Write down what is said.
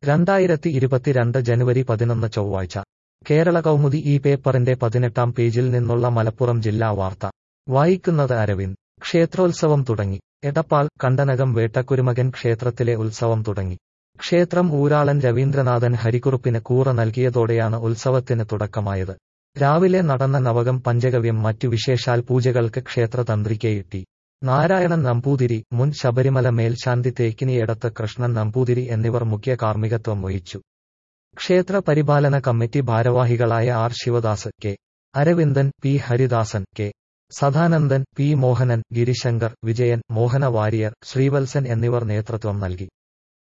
രണ്ടായിരത്തി ഇരുപത്തിരണ്ട് ജനുവരി പതിനൊന്ന് ചൊവ്വാഴ്ച കേരള കൗമുദി ഈ പേപ്പറിന്റെ പതിനെട്ടാം പേജിൽ നിന്നുള്ള മലപ്പുറം ജില്ലാ വാർത്ത വായിക്കുന്നത് അരവിന്ദ് ക്ഷേത്രോത്സവം തുടങ്ങി എടപ്പാൾ കണ്ടനകം വേട്ടക്കുരുമകൻ ക്ഷേത്രത്തിലെ ഉത്സവം തുടങ്ങി ക്ഷേത്രം ഊരാളൻ രവീന്ദ്രനാഥൻ ഹരിക്കുറുപ്പിന് കൂറ നൽകിയതോടെയാണ് ഉത്സവത്തിന് തുടക്കമായത് രാവിലെ നടന്ന നവകം പഞ്ചഗവ്യം മറ്റു വിശേഷാൽ പൂജകൾക്ക് ക്ഷേത്രതന്ത്രി കെ ടി നാരായണൻ നമ്പൂതിരി മുൻ ശബരിമല മേൽശാന്തി തേക്കിനിയടത്ത് കൃഷ്ണൻ നമ്പൂതിരി എന്നിവർ മുഖ്യ കാർമ്മികത്വം വഹിച്ചു ക്ഷേത്ര പരിപാലന കമ്മിറ്റി ഭാരവാഹികളായ R Sivadas K Aravindan P Haridasan K Sadanandan P Mohanan Girishankar Vijayan Mohana Warrier Sreevalsan എന്നിവർ നേതൃത്വം നൽകി